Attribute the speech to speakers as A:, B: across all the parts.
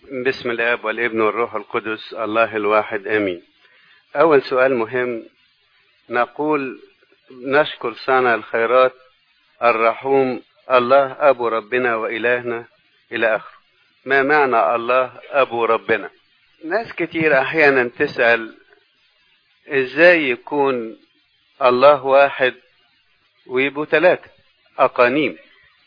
A: بسم الاب والابن والروح القدس الله الواحد امين اول سؤال مهم نقول نشكر صانع الخيرات الرحوم الله ابو ربنا والهنا الى اخره ما معنى الله ابو ربنا ناس كتير احيانا تسال ازاي يكون الله واحد ويبقوا ثلاثه اقانيم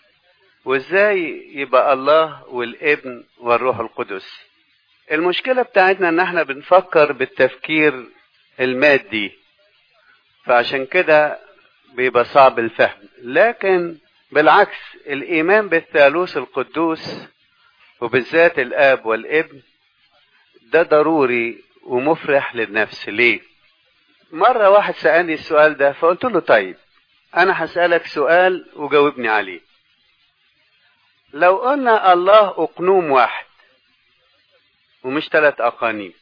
A: وازاي يبقى الله والابن والروح القدس المشكلة بتاعتنا ان احنا بنفكر بالتفكير المادي فعشان كده بيبقى صعب الفهم لكن بالعكس الايمان بالثالوث القدوس وبالذات الاب والابن ده ضروري ومفرح للنفس ليه مرة واحد سألني السؤال ده فقلت له طيب انا هسألك سؤال وجاوبني عليه لو قلنا الله أقنوم واحد ومش ثلاث أقانيم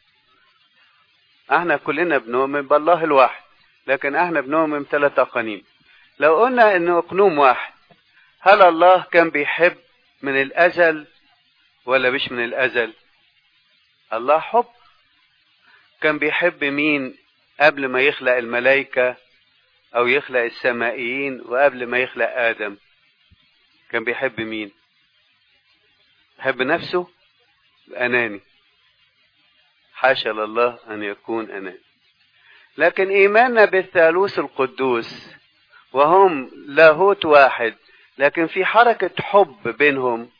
A: احنا كلنا بنؤمن بالله الواحد لكن احنا بنؤمن ثلاث أقانيم لو قلنا انه أقنوم واحد هل الله كان بيحب من الأزل ولا مش من الأزل الله حب كان بيحب مين قبل ما يخلق الملائكة أو يخلق السمائيين وقبل ما يخلق آدم كان بيحب مين يحب نفسه أناني حاشا لله أن يكون أناني لكن إيماننا بالثالوث القدوس وهم لاهوت واحد لكن في حركة حب بينهم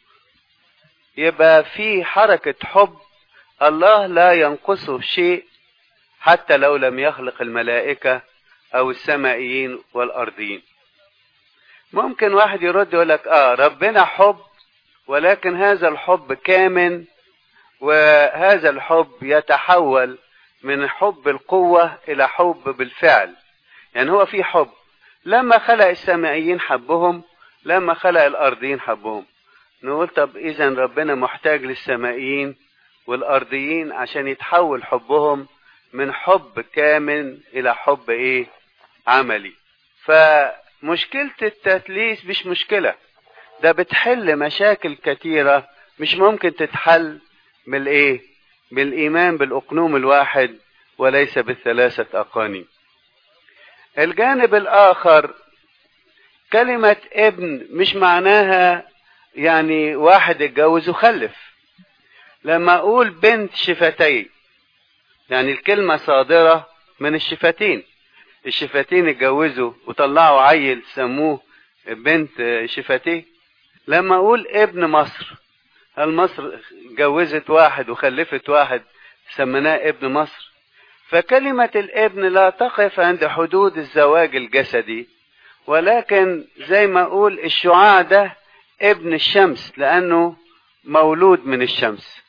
A: يبقى في حركة حب الله لا ينقصه شيء حتى لو لم يخلق الملائكة أو السمائيين والأرضيين ممكن واحد يرد يقول لك آه ربنا حب ولكن هذا الحب كامن وهذا الحب يتحول من حب القوة إلى حب بالفعل يعني هو في حب لما خلق السمائيين حبهم لما خلق الأرضيين حبهم نقول طب إذا ربنا محتاج للسمائيين والأرضيين عشان يتحول حبهم من حب كامن إلى حب إيه عملي فمشكلة التثليث مش مشكلة ده بتحل مشاكل كتيرة مش ممكن تتحل بالايه بالايمان بالاقنوم الواحد وليس بالثلاثة اقانيم الجانب الاخر كلمة ابن مش معناها يعني واحد اتجوز وخلف لما اقول بنت شفتين يعني الكلمة صادرة من الشفتين الشفتين اتجوزوا وطلعوا عيل سموه بنت شفتيه لما اقول ابن مصر هل مصر جوزت واحد وخلفت واحد سميناه ابن مصر فكلمة الابن لا تقف عند حدود الزواج الجسدي ولكن زي ما اقول الشعاع ده ابن الشمس لانه مولود من الشمس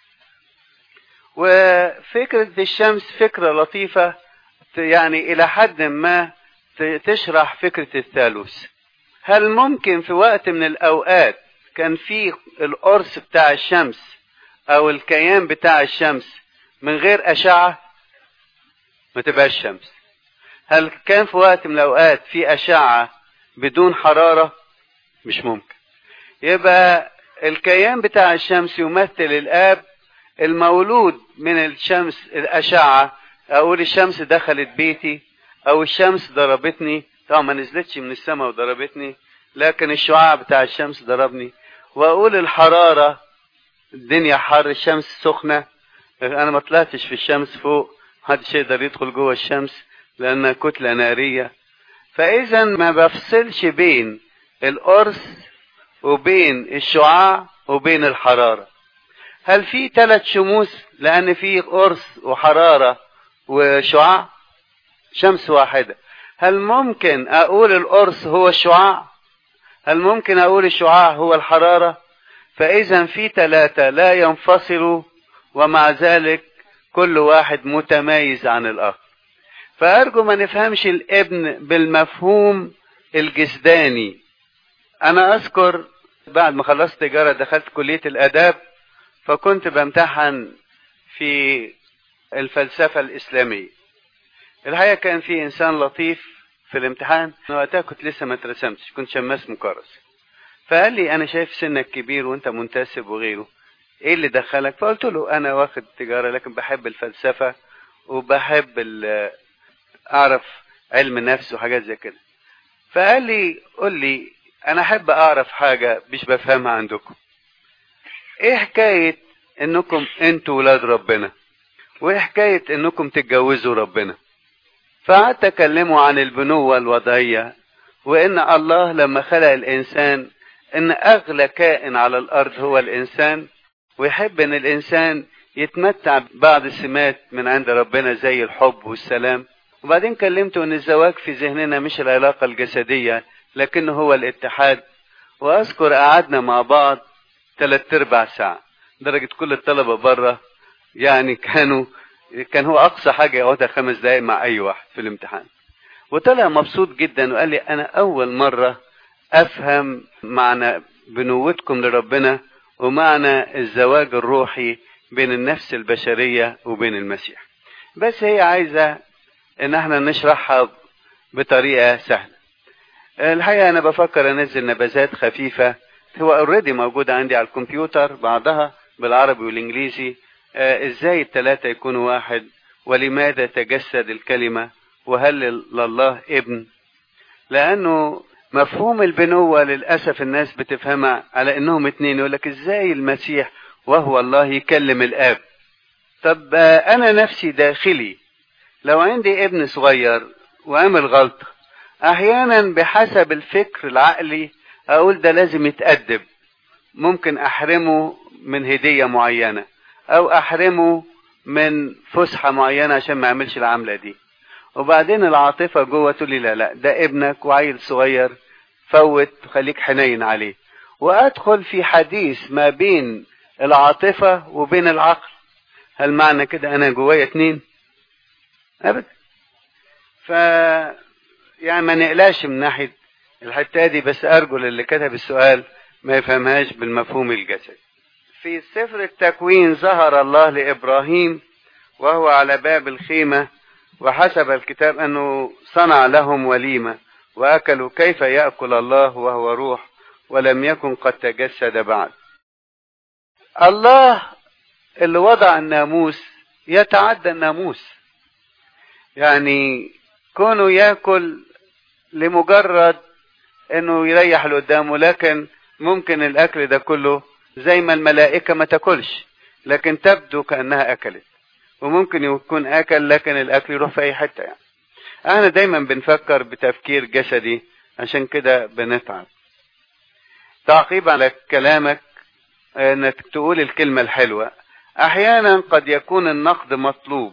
A: وفكرة الشمس فكرة لطيفة يعني الى حد ما تشرح فكرة الثالوث هل ممكن في وقت من الاوقات كان في القرص بتاع الشمس او الكيان بتاع الشمس من غير اشعه ما تبقاش شمس هل كان في وقت من الاوقات في اشعه بدون حراره مش ممكن يبقى الكيان بتاع الشمس يمثل الاب المولود من الشمس الاشعه اقول الشمس دخلت بيتي او الشمس ضربتني طبعا ما نزلتش من السماء وضربتني لكن الشعاع بتاع الشمس ضربني واقول الحرارة الدنيا حر الشمس سخنة انا ما طلعتش في الشمس فوق محدش يقدر يدخل جوه الشمس لانها كتلة نارية فاذا ما بفصلش بين القرص وبين الشعاع وبين الحرارة هل في ثلاث شموس لان في قرص وحرارة وشعاع شمس واحدة هل ممكن اقول القرص هو الشعاع هل ممكن اقول الشعاع هو الحرارة فاذا في ثلاثة لا ينفصلوا ومع ذلك كل واحد متميز عن الاخر فارجو ما نفهمش الابن بالمفهوم الجسداني انا اذكر بعد ما خلصت تجارة دخلت كلية الاداب فكنت بامتحن في الفلسفة الاسلامية الحقيقة كان في انسان لطيف في الامتحان وقتها كنت لسه ما اترسمتش كنت شماس مكرس فقال لي انا شايف سنك كبير وانت منتسب وغيره ايه اللي دخلك فقلت له انا واخد تجارة لكن بحب الفلسفة وبحب اعرف علم نفس وحاجات زي كده فقال لي قول لي انا احب اعرف حاجة مش بفهمها عندكم ايه حكاية انكم انتوا ولاد ربنا وايه حكاية انكم تتجوزوا ربنا فقعدت اكلمه عن البنوة الوضعية وان الله لما خلق الانسان ان اغلى كائن على الارض هو الانسان ويحب ان الانسان يتمتع بعض السمات من عند ربنا زي الحب والسلام وبعدين كلمته ان الزواج في ذهننا مش العلاقة الجسدية لكنه هو الاتحاد واذكر قعدنا مع بعض ثلاث ارباع ساعة درجة كل الطلبة بره يعني كانوا كان هو اقصى حاجة يقعدها خمس دقايق مع اي واحد في الامتحان وطلع مبسوط جدا وقال لي انا اول مرة افهم معنى بنوتكم لربنا ومعنى الزواج الروحي بين النفس البشرية وبين المسيح بس هي عايزة ان احنا نشرحها بطريقة سهلة الحقيقة انا بفكر انزل نبذات خفيفة هو اوريدي موجودة عندي على الكمبيوتر بعضها بالعربي والانجليزي آه ازاي الثلاثة يكونوا واحد ولماذا تجسد الكلمة وهل لله ابن لانه مفهوم البنوة للأسف الناس بتفهمها على انهم اتنين يقول لك ازاي المسيح وهو الله يكلم الاب طب آه انا نفسي داخلي لو عندي ابن صغير وعمل غلطة احيانا بحسب الفكر العقلي اقول ده لازم يتأدب ممكن احرمه من هدية معينة او احرمه من فسحة معينة عشان ما يعملش العملة دي وبعدين العاطفة جوه تقول لي لا لا ده ابنك وعيل صغير فوت خليك حنين عليه وادخل في حديث ما بين العاطفة وبين العقل هل معنى كده انا جوايا اتنين ابدا ف يعني ما نقلاش من ناحية الحتة دي بس ارجو اللي كتب السؤال ما يفهمهاش بالمفهوم الجسدي في سفر التكوين ظهر الله لابراهيم وهو على باب الخيمه وحسب الكتاب انه صنع لهم وليمه واكلوا كيف ياكل الله وهو روح ولم يكن قد تجسد بعد الله اللي وضع الناموس يتعدى الناموس يعني كونه ياكل لمجرد انه يريح اللي قدامه لكن ممكن الاكل ده كله زي ما الملائكه ما تاكلش لكن تبدو كانها اكلت وممكن يكون اكل لكن الاكل يروح في اي حته يعني احنا دايما بنفكر بتفكير جسدي عشان كده بنتعب تعقيب على كلامك انك تقول الكلمه الحلوه احيانا قد يكون النقد مطلوب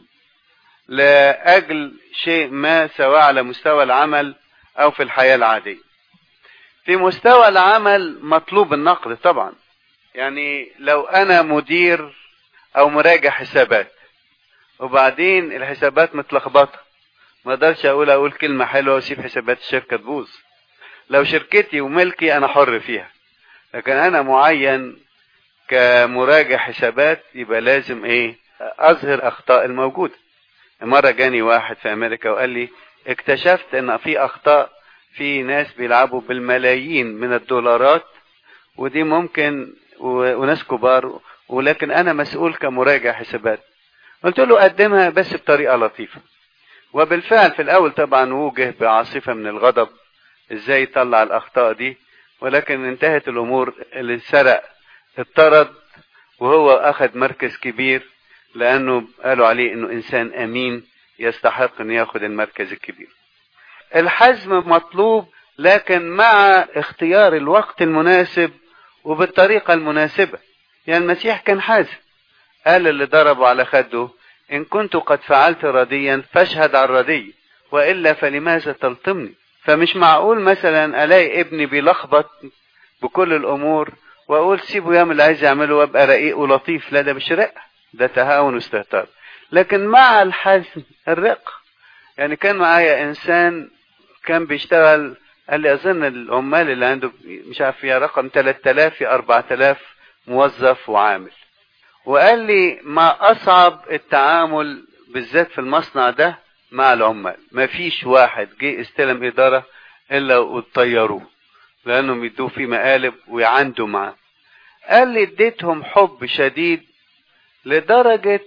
A: لاجل شيء ما سواء على مستوى العمل او في الحياه العاديه في مستوى العمل مطلوب النقد طبعا يعني لو انا مدير او مراجع حسابات وبعدين الحسابات متلخبطه ما اقدرش اقول اقول كلمه حلوه واسيب حسابات الشركه تبوظ لو شركتي وملكي انا حر فيها لكن انا معين كمراجع حسابات يبقى لازم ايه اظهر اخطاء الموجوده مره جاني واحد في امريكا وقال لي اكتشفت ان في اخطاء في ناس بيلعبوا بالملايين من الدولارات ودي ممكن وناس كبار ولكن انا مسؤول كمراجع حسابات قلت له قدمها بس بطريقه لطيفه وبالفعل في الاول طبعا وجه بعاصفه من الغضب ازاي يطلع الاخطاء دي ولكن انتهت الامور اللي سرق اطرد وهو اخذ مركز كبير لانه قالوا عليه انه انسان امين يستحق ان ياخذ المركز الكبير الحزم مطلوب لكن مع اختيار الوقت المناسب وبالطريقه المناسبه يعني المسيح كان حازم قال اللي ضربوا على خده إن كنت قد فعلت رديا فاشهد على الردي وإلا فلماذا تلطمني فمش معقول مثلا ألاقي ابني بيلخبط بكل الأمور وأقول سيبه يعمل اللي عايز يعمله وأبقى رقيق ولطيف لا ده مش رقة ده تهاون واستهتار لكن مع الحزم الرق يعني كان معايا إنسان كان بيشتغل قال لي أظن العمال اللي عنده مش عارف فيها رقم 3000 في 4000 موظف وعامل وقال لي ما اصعب التعامل بالذات في المصنع ده مع العمال ما فيش واحد جه استلم اداره الا وطيروه لانهم يدوه في مقالب ويعاندوا معاه قال لي اديتهم حب شديد لدرجة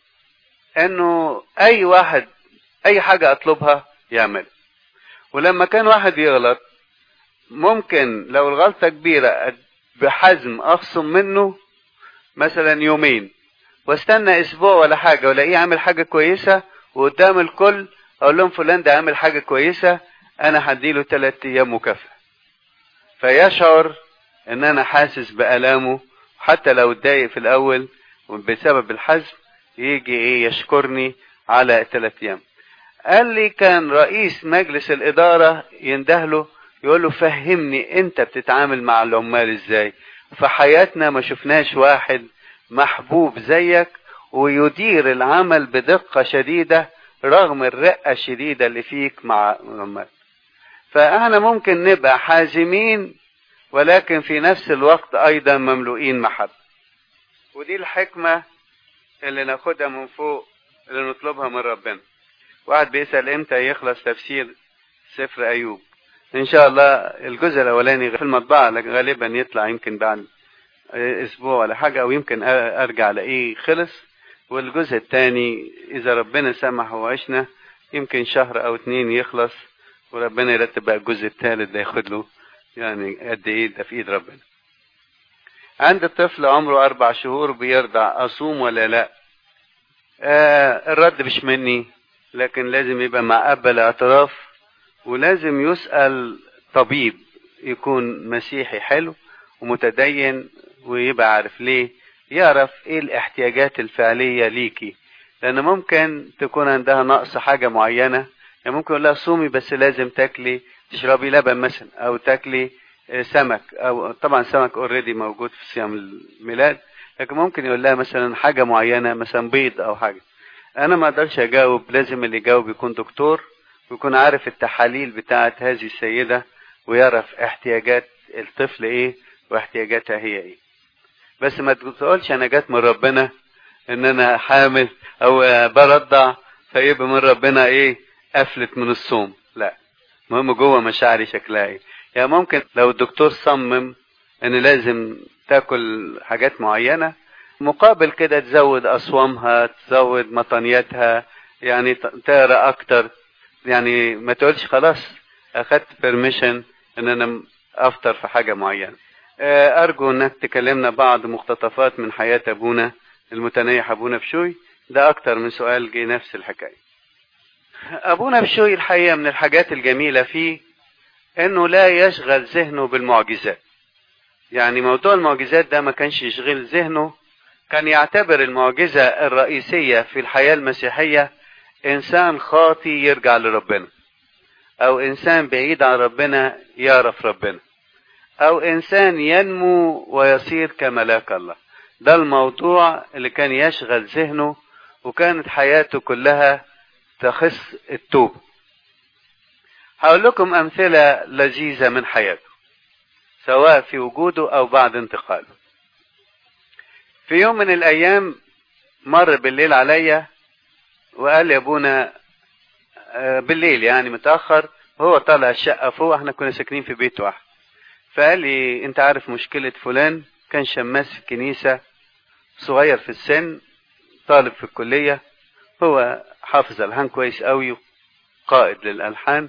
A: انه اي واحد اي حاجة اطلبها يعمل ولما كان واحد يغلط ممكن لو الغلطة كبيرة بحزم افصم منه مثلا يومين واستنى اسبوع ولا حاجة ولاقيه عامل حاجة كويسة وقدام الكل اقول لهم فلان ده عامل حاجة كويسة انا هديله ثلاث ايام مكافأة فيشعر ان انا حاسس بألامه حتى لو اتضايق في الاول بسبب الحزم يجي ايه يشكرني على ثلاث ايام قال لي كان رئيس مجلس الادارة يندهله يقول له فهمني انت بتتعامل مع العمال ازاي في حياتنا ما شفناش واحد محبوب زيك ويدير العمل بدقة شديدة رغم الرقة الشديدة اللي فيك مع العمال فاحنا ممكن نبقى حازمين ولكن في نفس الوقت ايضا مملوئين محبة ودي الحكمة اللي ناخدها من فوق اللي نطلبها من ربنا واحد بيسأل امتى يخلص تفسير سفر ايوب ان شاء الله الجزء الاولاني في المطبعة غالبا يطلع يمكن بعد اسبوع ولا حاجة او يمكن ارجع الاقيه خلص والجزء الثاني اذا ربنا سمح وعشنا يمكن شهر او اتنين يخلص وربنا يرتب بقى الجزء الثالث ده ياخد له يعني قد ايه ده في ايد ربنا عند الطفل عمره اربع شهور بيرضع اصوم ولا لا آه الرد مش مني لكن لازم يبقى مع اب الاعتراف ولازم يسأل طبيب يكون مسيحي حلو ومتدين ويبقى عارف ليه يعرف ايه الاحتياجات الفعلية ليكي لان ممكن تكون عندها نقص حاجة معينة يعني ممكن يقول لها صومي بس لازم تاكلي تشربي لبن مثلا او تاكلي سمك او طبعا سمك اوريدي موجود في صيام الميلاد لكن ممكن يقول لها مثلا حاجة معينة مثلا بيض او حاجة انا ما اقدرش اجاوب لازم اللي يجاوب يكون دكتور ويكون عارف التحاليل بتاعة هذه السيدة ويعرف احتياجات الطفل ايه واحتياجاتها هي ايه بس ما تقولش انا جات من ربنا ان انا حامل او برضع فيبقى من ربنا ايه قفلت من الصوم لا المهم جوه مشاعري شكلها ايه يعني ممكن لو الدكتور صمم ان لازم تاكل حاجات معينة مقابل كده تزود اصوامها تزود مطنياتها يعني تقرا اكتر يعني ما تقولش خلاص اخدت بيرميشن ان انا افطر في حاجة معينة ارجو انك تكلمنا بعض مقتطفات من حياة ابونا المتنيح ابونا بشوي ده اكتر من سؤال جه نفس الحكاية ابونا بشوي الحقيقة من الحاجات الجميلة فيه انه لا يشغل ذهنه بالمعجزات يعني موضوع المعجزات ده ما كانش يشغل ذهنه كان يعتبر المعجزة الرئيسية في الحياة المسيحية انسان خاطي يرجع لربنا او انسان بعيد عن ربنا يعرف ربنا او انسان ينمو ويصير كملاك الله ده الموضوع اللي كان يشغل ذهنه وكانت حياته كلها تخص التوبة هقول لكم امثلة لذيذة من حياته سواء في وجوده او بعد انتقاله في يوم من الايام مر بالليل عليا وقال لي ابونا بالليل يعني متاخر هو طالع الشقه فوق احنا كنا ساكنين في بيت واحد فقال لي انت عارف مشكله فلان كان شماس في الكنيسه صغير في السن طالب في الكليه هو حافظ الحان كويس قوي قائد للالحان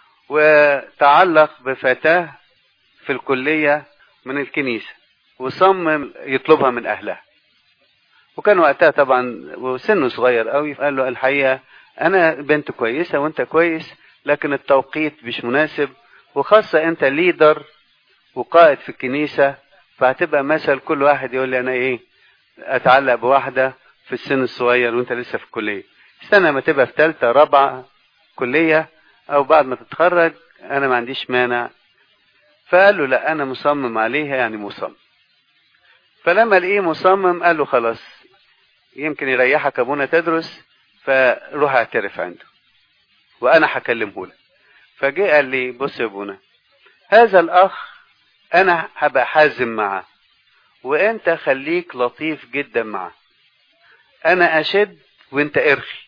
A: وتعلق بفتاه في الكليه من الكنيسه وصمم يطلبها من اهلها وكان وقتها طبعا وسنه صغير قوي فقال له الحقيقه انا بنت كويسه وانت كويس لكن التوقيت مش مناسب وخاصه انت ليدر وقائد في الكنيسه فهتبقى مثل كل واحد يقول لي انا ايه اتعلق بواحده في السن الصغير وانت لسه في الكليه استنى ما تبقى في ثالثه رابعه كليه او بعد ما تتخرج انا ما عنديش مانع فقال له لا انا مصمم عليها يعني مصمم فلما لقيه مصمم قال له خلاص يمكن يريحك ابونا تدرس فروح اعترف عنده وانا هكلمه لك فجه قال لي بص يا ابونا هذا الاخ انا هبقى حازم معاه وانت خليك لطيف جدا معاه انا اشد وانت ارخي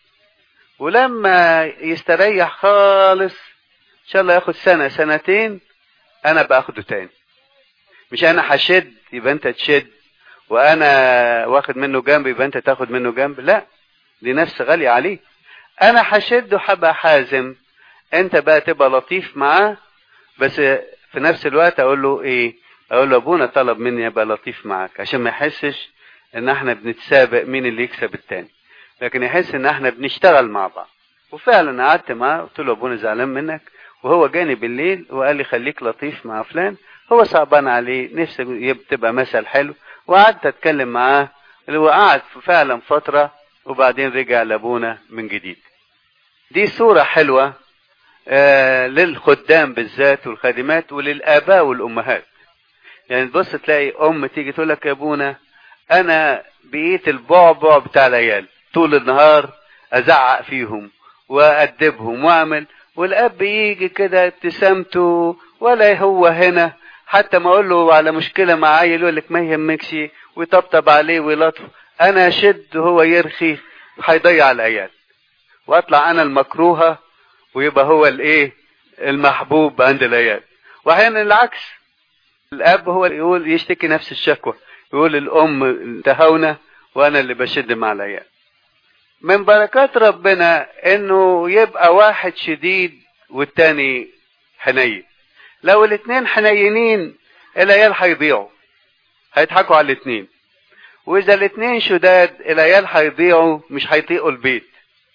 A: ولما يستريح خالص ان شاء الله ياخد سنه سنتين انا باخده تاني مش انا هشد يبقى انت تشد وانا واخد منه جنب يبقى انت تاخد منه جنب لا دي نفس غالية عليه انا هشد وهبقى حازم انت بقى تبقى لطيف معاه بس في نفس الوقت اقول له ايه اقول له ابونا طلب مني ابقى لطيف معاك عشان ما يحسش ان احنا بنتسابق مين اللي يكسب التاني لكن يحس ان احنا بنشتغل مع بعض وفعلا قعدت معاه قلت له ابونا زعلان منك وهو جاني بالليل وقال لي خليك لطيف مع فلان هو صعبان عليه نفسه تبقى مثل حلو وقعدت اتكلم معاه وقعد فعلا فترة وبعدين رجع لابونا من جديد دي صورة حلوة آه للخدام بالذات والخادمات وللآباء والأمهات يعني تبص تلاقي أم تيجي تقول لك يا أبونا أنا بقيت البعبع بتاع العيال طول النهار أزعق فيهم وأدبهم وأعمل والأب يجي كده ابتسامته ولا هو هنا حتى ما أقول له على مشكلة مع عيل يقول لك ما يهمكش ويطبطب عليه ويلطف أنا أشد هو يرخي هيضيع العيال وأطلع أنا المكروهة ويبقى هو الإيه المحبوب عند العيال وأحيانا العكس الأب هو اللي يقول يشتكي نفس الشكوى يقول الأم تهاونة وأنا اللي بشد مع العيال من بركات ربنا انه يبقى واحد شديد والتاني حنين لو الاتنين حنينين العيال هيضيعوا هيضحكوا على الاتنين واذا الاتنين شداد العيال هيضيعوا مش هيطيقوا البيت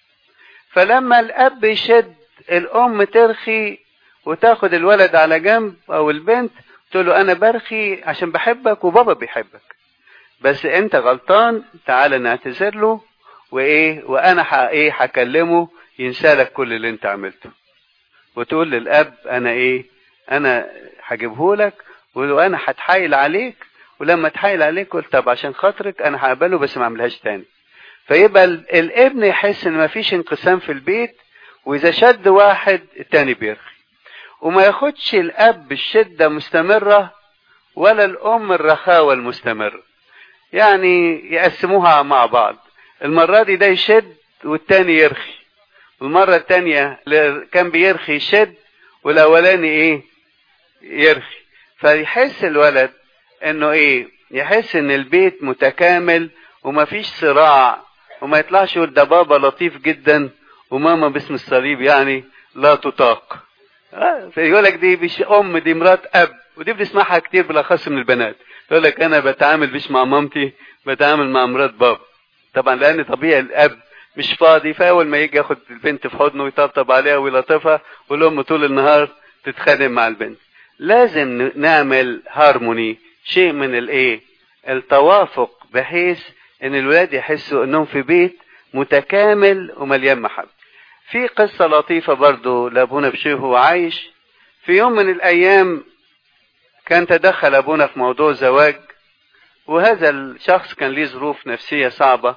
A: فلما الاب يشد الام ترخي وتاخد الولد على جنب او البنت تقول له انا برخي عشان بحبك وبابا بيحبك بس انت غلطان تعال نعتذر له وايه وانا ح... ايه هكلمه ينسى لك كل اللي انت عملته وتقول للاب انا ايه انا هجيبه لك وانا هتحايل عليك ولما اتحايل عليك قلت طب عشان خاطرك انا هقبله بس ما اعملهاش تاني فيبقى الابن يحس ان مفيش انقسام في البيت واذا شد واحد التاني بيرخي وما ياخدش الاب الشده مستمره ولا الام الرخاوه المستمره يعني يقسموها مع بعض المرة دي ده يشد والتاني يرخي المرة التانية اللي كان بيرخي يشد والأولاني إيه يرخي فيحس الولد إنه إيه يحس إن البيت متكامل ومفيش صراع وما يطلعش يقول ده بابا لطيف جدا وماما باسم الصليب يعني لا تطاق آه فيقول لك دي مش أم دي مرات أب ودي بنسمعها كتير بالأخص من البنات يقول لك أنا بتعامل مش مع مامتي بتعامل مع مرات بابا طبعا لان طبيعي الاب مش فاضي فاول ما يجي ياخد البنت في حضنه ويطبطب عليها ويلطفها والام طول النهار تتخانق مع البنت لازم نعمل هارموني شيء من الايه التوافق بحيث ان الولاد يحسوا انهم في بيت متكامل ومليان محبه في قصه لطيفه برضو لابونا بشير وهو عايش في يوم من الايام كان تدخل ابونا في موضوع زواج وهذا الشخص كان ليه ظروف نفسية صعبة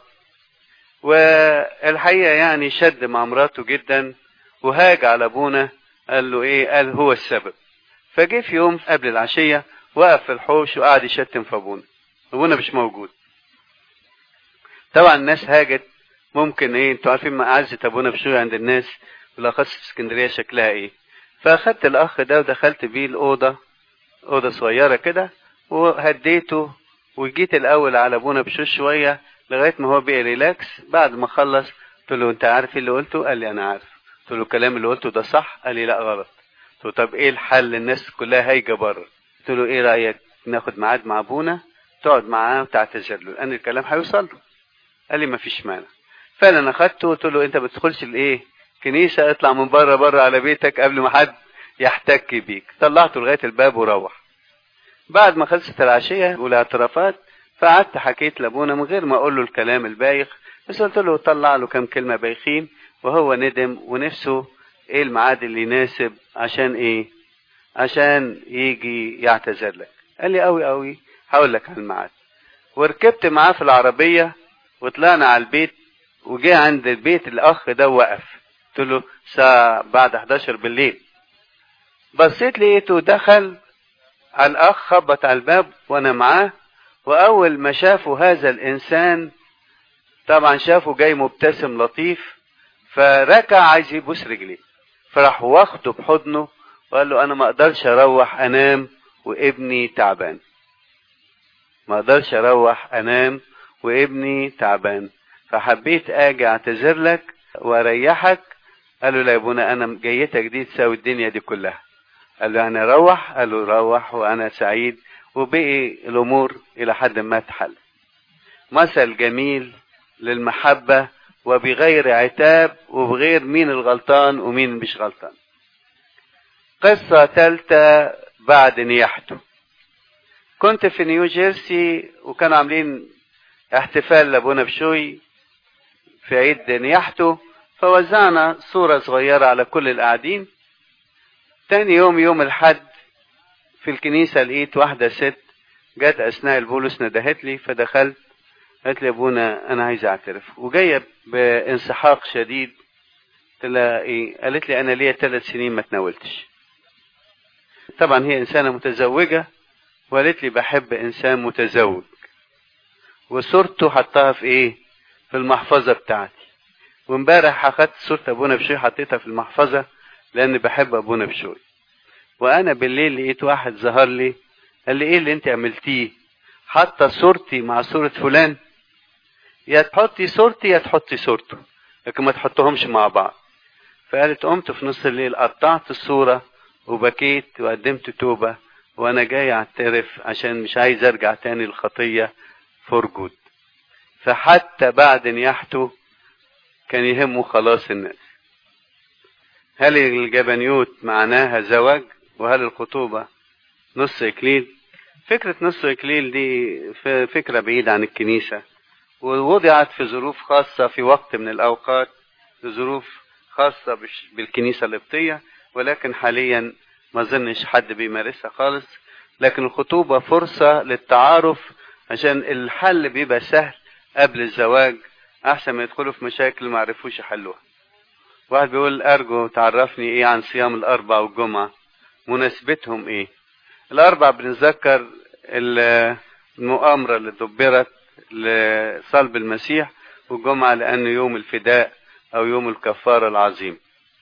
A: والحقيقة يعني شد مع مراته جدا وهاج على أبونا قال له إيه قال هو السبب فجه في يوم قبل العشية وقف في الحوش وقعد يشتم في أبونا أبونا مش موجود طبعا الناس هاجت ممكن ايه انتوا عارفين معزة ابونا بشوية عند الناس بالاخص في اسكندرية شكلها ايه فاخدت الاخ ده ودخلت بيه الاوضة اوضة صغيرة كده وهديته وجيت الاول على ابونا بشوش شويه لغايه ما هو بقى ريلاكس بعد ما خلص قلت له انت عارف اللي قلته قال لي انا عارف قلت له الكلام اللي قلته ده صح قال لي لا غلط قلت له طب ايه الحل الناس كلها هايجه بره قلت له ايه رايك ناخد ميعاد مع ابونا تقعد معاه وتعتذر له لان الكلام هيوصل له قال لي ما فيش مانع فعلا اخدته قلت له انت ما تدخلش الايه كنيسه اطلع من بره بره على بيتك قبل ما حد يحتك بيك طلعته لغايه الباب وروح بعد ما خلصت العشية والاعترافات فقعدت حكيت لابونا من غير ما اقول له الكلام البايخ بس قلت له طلع له كام كلمة بايخين وهو ندم ونفسه ايه الميعاد اللي يناسب عشان ايه عشان يجي يعتذر لك قال لي قوي قوي هقول لك على الميعاد وركبت معاه في العربية وطلعنا على البيت وجه عند البيت الاخ ده وقف قلت له الساعة بعد 11 بالليل بصيت لقيته دخل الأخ خبط على الباب وأنا معاه وأول ما شافوا هذا الإنسان طبعا شافه جاي مبتسم لطيف فركع عايز يبوس رجليه فراح واخده بحضنه وقال له أنا ما أقدرش أروح أنام وابني تعبان ما اقدرش اروح انام وابني تعبان فحبيت اجي اعتذر لك واريحك قال له لا يا ابونا انا جيتك دي تساوي الدنيا دي كلها قال له انا روح قال له روح وانا سعيد وبقي الامور الى حد ما تحل مثل جميل للمحبة وبغير عتاب وبغير مين الغلطان ومين مش غلطان قصة ثالثة بعد نياحته كنت في نيو جيرسي وكانوا عاملين احتفال لابونا بشوي في عيد نياحته فوزعنا صورة صغيرة على كل القاعدين تاني يوم يوم الحد في الكنيسة لقيت واحدة ست جت أثناء البولس ندهت لي فدخلت قالت لي يا ابونا أنا عايز أعترف وجاية بانسحاق شديد تلاقي قالت لي أنا ليا ثلاث سنين ما تناولتش طبعا هي إنسانة متزوجة وقالت لي بحب إنسان متزوج وصورته حطها في إيه؟ في المحفظة بتاعتي وامبارح أخدت صورة أبونا بشوي حطيتها في المحفظة لأن بحب أبونا بشوي وأنا بالليل لقيت واحد ظهر لي قال لي إيه اللي أنت عملتيه؟ حاطة صورتي مع صورة فلان يا تحطي صورتي يا تحطي صورته لكن ما تحطهمش مع بعض فقالت قمت في نص الليل قطعت الصورة وبكيت وقدمت توبة وأنا جاي أعترف عشان مش عايز أرجع تاني للخطية فور جود فحتى بعد نياحته كان يهمه خلاص الناس هل الجبنيوت معناها زواج وهل الخطوبة نص إكليل فكرة نص إكليل دي فكرة بعيدة عن الكنيسة ووضعت في ظروف خاصة في وقت من الأوقات ظروف خاصة بالكنيسة القبطية ولكن حاليا ما ظنش حد بيمارسها خالص لكن الخطوبة فرصة للتعارف عشان الحل بيبقى سهل قبل الزواج أحسن ما يدخلوا في مشاكل ما عرفوش يحلوها واحد بيقول أرجو تعرفني إيه عن صيام الأربع والجمعة مناسبتهم إيه الأربع بنتذكر المؤامرة اللي دبرت لصلب المسيح والجمعة لأنه يوم الفداء أو يوم الكفارة العظيم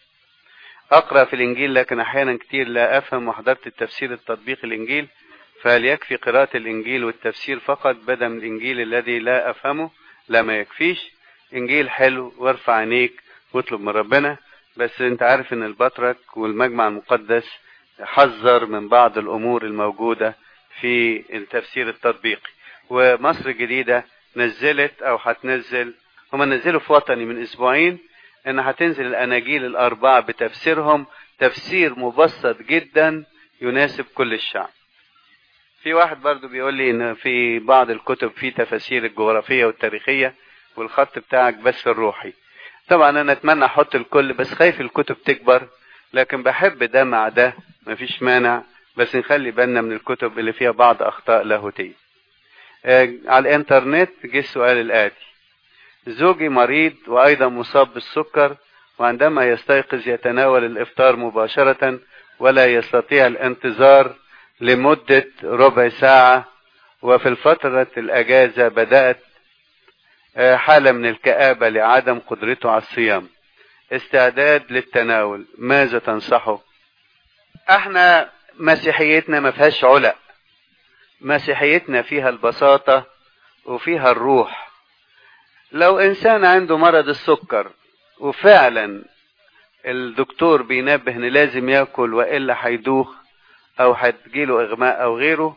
A: أقرأ في الإنجيل لكن أحيانا كتير لا أفهم وحضرت التفسير التطبيق الإنجيل فهل يكفي قراءة الإنجيل والتفسير فقط بدل من الإنجيل الذي لا أفهمه لا ما يكفيش إنجيل حلو وارفع عينيك واطلب من ربنا بس أنت عارف إن البطرك والمجمع المقدس حذر من بعض الأمور الموجودة في التفسير التطبيقي ومصر الجديدة نزلت أو هتنزل هما نزلوا في وطني من أسبوعين إن هتنزل الأناجيل الأربعة بتفسيرهم تفسير مبسط جدا يناسب كل الشعب في واحد برضو بيقول لي ان في بعض الكتب في تفاسير الجغرافيه والتاريخيه والخط بتاعك بس الروحي طبعا انا اتمنى احط الكل بس خايف الكتب تكبر لكن بحب ده مع ده مفيش مانع بس نخلي بالنا من الكتب اللي فيها بعض اخطاء لاهوتيه آه على الانترنت جه السؤال الاتي زوجي مريض وايضا مصاب بالسكر وعندما يستيقظ يتناول الافطار مباشره ولا يستطيع الانتظار لمدة ربع ساعة وفي الفترة الأجازة بدأت حالة من الكآبة لعدم قدرته على الصيام استعداد للتناول ماذا تنصحه احنا مسيحيتنا ما فيهاش علق مسيحيتنا فيها البساطة وفيها الروح لو انسان عنده مرض السكر وفعلا الدكتور بينبه ان لازم ياكل والا هيدوخ او هتجيله اغماء او غيره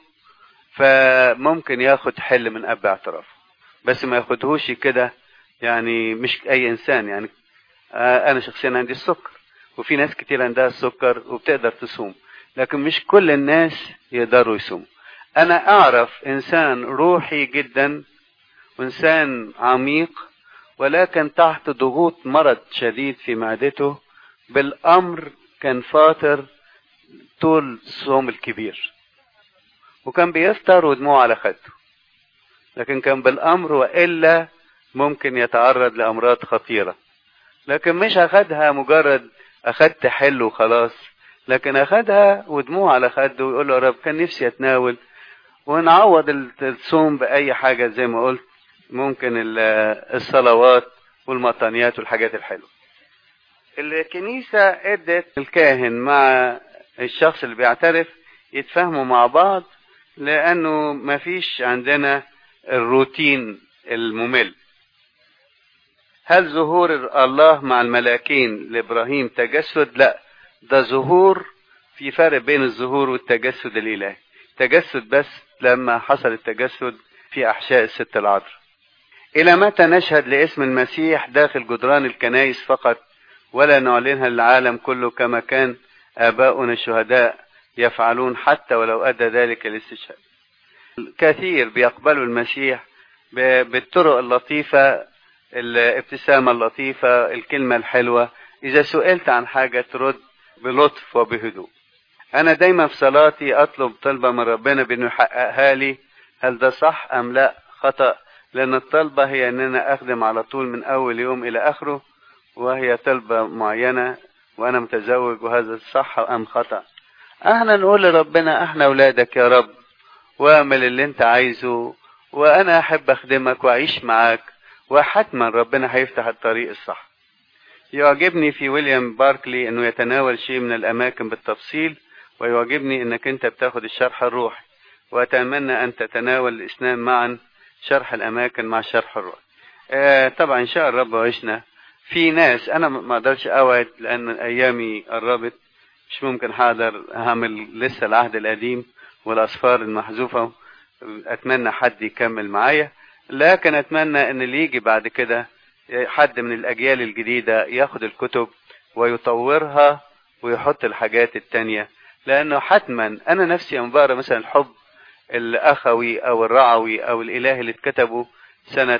A: فممكن ياخد حل من اب اعترافه بس ما ياخدهوش كده يعني مش اي انسان يعني آه انا شخصيا عندي السكر وفي ناس كتير عندها السكر وبتقدر تصوم لكن مش كل الناس يقدروا يصوموا انا اعرف انسان روحي جدا وانسان عميق ولكن تحت ضغوط مرض شديد في معدته بالامر كان فاطر طول الصوم الكبير وكان بيفطر ودموعه على خده لكن كان بالامر والا ممكن يتعرض لامراض خطيره لكن مش اخدها مجرد اخدت حل وخلاص لكن اخدها ودموع على خده ويقول له يا رب كان نفسي اتناول ونعوض الصوم باي حاجه زي ما قلت ممكن الصلوات والمطانيات والحاجات الحلوه الكنيسه ادت الكاهن مع الشخص اللي بيعترف يتفاهموا مع بعض لأنه ما فيش عندنا الروتين الممل هل ظهور الله مع الملاكين لإبراهيم تجسد؟ لا ده ظهور في فرق بين الظهور والتجسد الإلهي تجسد بس لما حصل التجسد في أحشاء الست العذراء إلى متى نشهد لاسم المسيح داخل جدران الكنائس فقط ولا نعلنها للعالم كله كما كان آباؤنا الشهداء يفعلون حتى ولو أدى ذلك الاستشهاد كثير بيقبلوا المسيح بالطرق اللطيفة الابتسامة اللطيفة الكلمة الحلوة إذا سئلت عن حاجة ترد بلطف وبهدوء أنا دايما في صلاتي أطلب طلبة من ربنا بأنه يحققها لي هل ده صح أم لا خطأ لأن الطلبة هي أن أنا أخدم على طول من أول يوم إلى آخره وهي طلبة معينة وأنا متزوج وهذا صح أم خطأ احنا نقول لربنا احنا أولادك يا رب واعمل اللي انت عايزه وأنا أحب أخدمك وأعيش معاك وحتما ربنا هيفتح الطريق الصح يعجبني في ويليام باركلي انه يتناول شيء من الاماكن بالتفصيل ويعجبني انك انت بتاخد الشرح الروحي واتمنى ان تتناول الاثنان معا شرح الاماكن مع الشرح الروحي آه طبعا ان شاء الرب وعشنا في ناس انا ما اقدرش اوعد لان ايامي قربت مش ممكن هقدر هعمل لسه العهد القديم والاصفار المحذوفه اتمنى حد يكمل معايا لكن اتمنى ان اللي يجي بعد كده حد من الاجيال الجديده ياخد الكتب ويطورها ويحط الحاجات التانية لانه حتما انا نفسي لما بقرا مثلا الحب الاخوي او الرعوي او الالهي اللي اتكتبوا سنه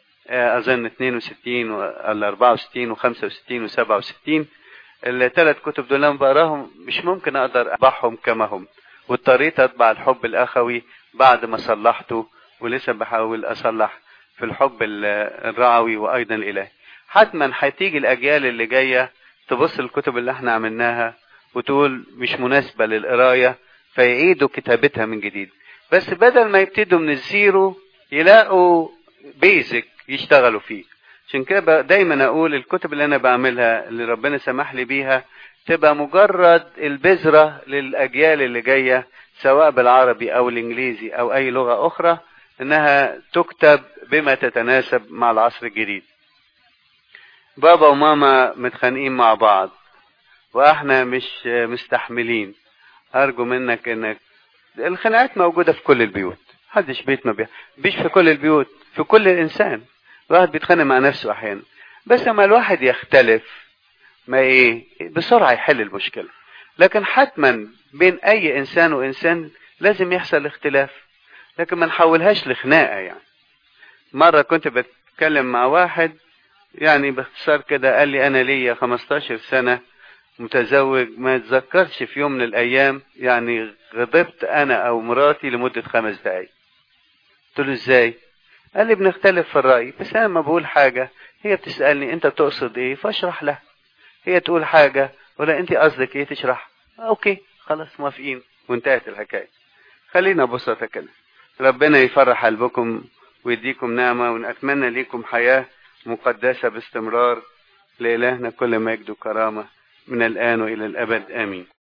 A: اظن 62 ولا 64 و65 و67 الثلاث كتب دول لما بقراهم مش ممكن اقدر اطبعهم كما هم واضطريت اطبع الحب الاخوي بعد ما صلحته ولسه بحاول اصلح في الحب الرعوي وايضا الالهي حتما هتيجي الاجيال اللي جايه تبص الكتب اللي احنا عملناها وتقول مش مناسبه للقرايه فيعيدوا كتابتها من جديد بس بدل ما يبتدوا من الزيرو يلاقوا بيزك يشتغلوا فيه عشان كده دايما اقول الكتب اللي انا بعملها اللي ربنا سمح لي بيها تبقى مجرد البذرة للأجيال اللي جاية سواء بالعربي أو الإنجليزي أو أي لغة أخرى إنها تكتب بما تتناسب مع العصر الجديد. بابا وماما متخانقين مع بعض وإحنا مش مستحملين. أرجو منك إنك الخناقات موجودة في كل البيوت. محدش بيت ما بيه. مش في كل البيوت، في كل الإنسان. الواحد بيتخانق مع نفسه أحيانا. بس لما الواحد يختلف ما ايه بسرعة يحل المشكلة لكن حتما بين اي انسان وانسان لازم يحصل اختلاف لكن ما نحولهاش لخناقة يعني مرة كنت بتكلم مع واحد يعني باختصار كده قال لي انا ليا 15 سنة متزوج ما اتذكرش في يوم من الايام يعني غضبت انا او مراتي لمدة خمس دقايق قلت له ازاي قال لي بنختلف في الرأي بس انا لما بقول حاجة هي بتسألني انت بتقصد ايه فاشرح لها هي تقول حاجة ولا انت قصدك ايه تشرح اوكي خلاص موافقين وانتهت الحكاية خلينا بسطة كده ربنا يفرح قلبكم ويديكم نعمة ونتمنى ليكم حياة مقدسة باستمرار لإلهنا كل مجد وكرامة من الآن وإلى الأبد آمين